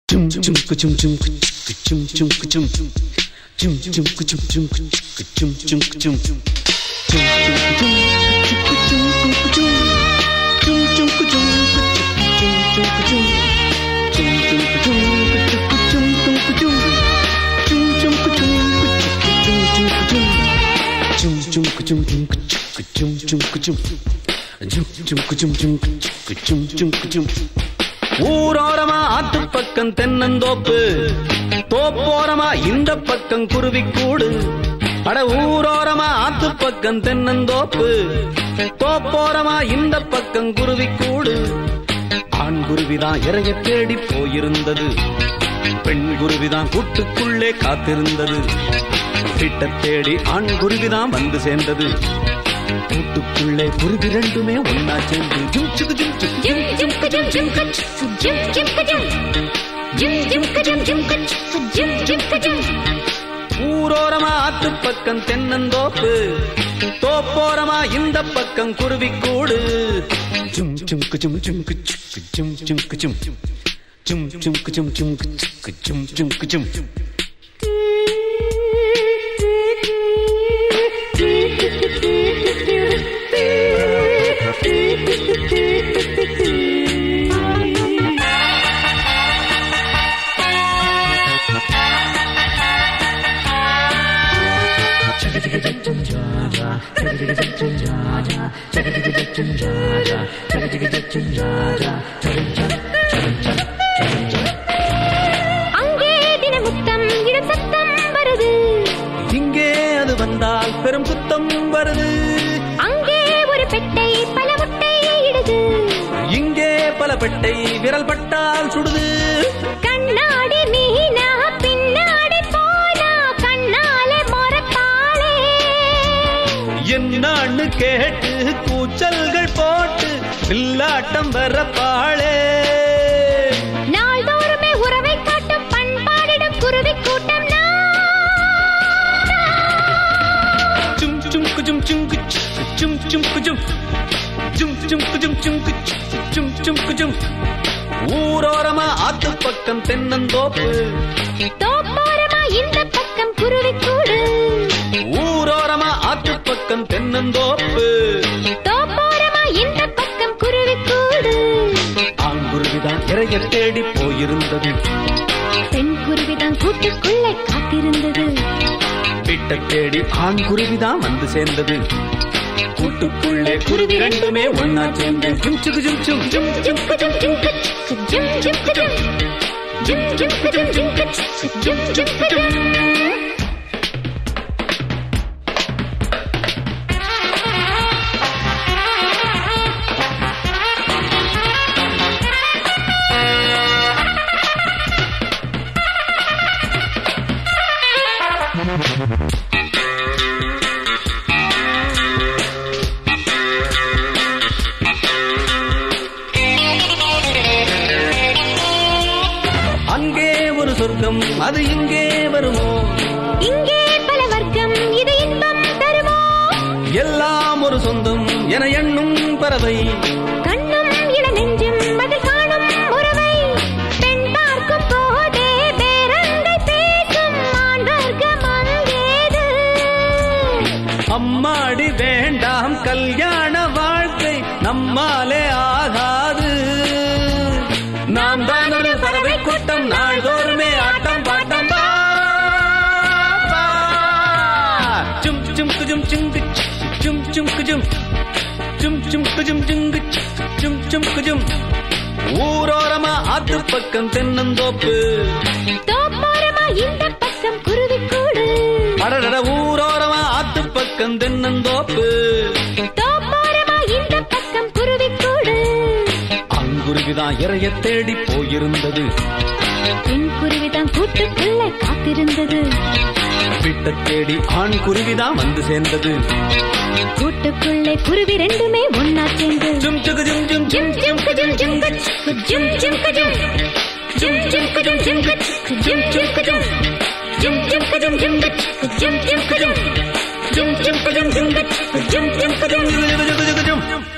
Chum chum ka chum chum ka chum chum ka chum chum chum ka chum chum ka chum chum ka chum chum chum ka chum ka chum ka chum chum chum ka chum ka chum ka chum chum chum ka chum ka chum ka chum chum chum ka chum ka chum chum ka chum chum chum ka chum ka chum chum ka chum chum chum ka chum chum ka chum chum ka chum ஊரோரமா ஆத்து பக்கம் தென்னந்தோப்பு தோப்போரமா இந்த பக்கம் குருவிக்கூடு அட ஊரோரமா ஆத்து பக்கம் தென்னந்தோப்பு தோப்போரமா இந்த பக்கம் குருவிக்கூடு ஆண் குருவிதான் இறைய தேடி போயிருந்தது பெண் குருவிதான் கூட்டுக்குள்ளே காத்திருந்தது கிட்ட தேடி ஆண் குருவிதான் வந்து சேர்ந்தது கூட்டுக்குள்ளே குருவி ரெண்டுமே ஒன்னா சேர்ந்து ஜும் சுகு ஜும் சுகு Jim Jim ka Jim Jim ka Jim Jim ka Jim Jim Jim ka Jim Jim ka Jim Jim ka Jim ஊரோரமா ஆத்து பக்கம் தென்னந்தோப்பு தோப்போரமா இந்த பக்கம் குருவிக்கூடு Chum chum ka chum chum ka chum chum ka chum chum chum ka chum chum ka chum chum ka chum அங்கே தினமுத்தம் இடம் சத்தம் வருது இங்கே அது வந்தால் பெரும் குத்தம் வருது அங்கே ஒரு பெட்டை பல முட்டை இடுது இங்கே பல பெட்டை விரல் பட்டால் சுடுது கண்ணாடி மீனா பின்னாடி போனா கண்ணாலே மொரப்பாளே என்னான்னு கேட்டு கூச்சல்கள் போட்டு வில்லாட்டம் வரப்பாளே நாள்தோறுமே உறவை காட்டும் பண்பாடிடும் குருவி கூட்டம் chum chum ka chum chum ka chum chum ka chum chum chum ka chum chum ka chum chum ka chum ஊரோரமா ஆத்து பக்கம் தென்னந்தோப்பு தோப்போரமா இந்த பக்கம் குருவி கூடு ஊரோரமா ஆத்து பக்கம் தென்னந்தோப்பு தோப்போரமா இந்த பக்கம் குருவி கூடு ஆங்குருவிதான் இறைய தேடி போயிருந்தது பெண் குருவிதான் கூட்டுக்குள்ளே காத்திருந்தது விட்ட தேடி ஆண் குருவிதான் வந்து சேர்ந்தது கூட்டுக்குள்ளே குருவி ரெண்டுமே ஒன்னா சேர்ந்து ஜும் சுகு ஜும் சும் ஜும் ஜிம் குஜும் ஜிம் குச் ஜிம் ஜிம் குஜும் ஜிம் ஜிம் குஜும் ஜிம் குச் ஜிம் ஜிம் குஜும் அங்கே ஒரு சொர்க்கம் அது இங்கே வருமோ இங்கே பல வர்க்கம் இது இன்பம் தருமோ எல்லாம் ஒரு சொந்தம் என எண்ணும் பறவை கண்ணும் இள நெஞ்சும் அதில் காணும் உறவை பெண் பார்க்கும் போதே பேரங்கை பேசும் ஆண் வர்க்கம் அங்கேது அம்மாடி வேண்டாம் கல்யாண வாழ்க்கை நம்மாலே ஆகாது நாம் தான் ஒரு பறவை கூட்டம் நாள்தோறுமே ஆட்டம் பாட்டம் பா, பா. சும் சும் குஜும் சுங்கு சும் சும் குஜும் சும் சும் குஜும் சுங்கு சும் சும் குஜும் ஊரோரமா ஆத்து பக்கம் தென்னந்தோப்பு தோப்போரமா இந்த பக்கம் குருவி கூடு அடடட ஊரோரமா ஆத்து பக்கம் தென்னந்தோப்பு தோப்போரமா இந்த பக்கம் குருவி கூடு அங்குருவிதான் இறைய தேடி போயிருந்தது பெண் குருவிதான் கூட்டுக்குள்ளே காத்திருந்தது விட்ட தேடி ஆண் குருவிதான் வந்து சேர்ந்தது கூட்டுக்குள்ளே குருவி ரெண்டுமே ஒன்னா சேர்ந்து ஜும் சுகு ஜும் ஜும் ஜிம் ஜிம் குஜும் ஜிம் குச் ஜிம் ஜிம் குஜும் ஜிம் ஜிம் குஜும் ஜிம் குச் ஜிம் ஜிம் குஜும் ஜிம் ஜிம் குஜும் ஜிம் குச் ஜிம் ஜிம் குஜும் ஜிம் ஜிம் குஜும் ஜிம் குச் ஜிம் ஜிம் குஜும் ஜுகு ஜுகு ஜுகு ஜுகு ஜும்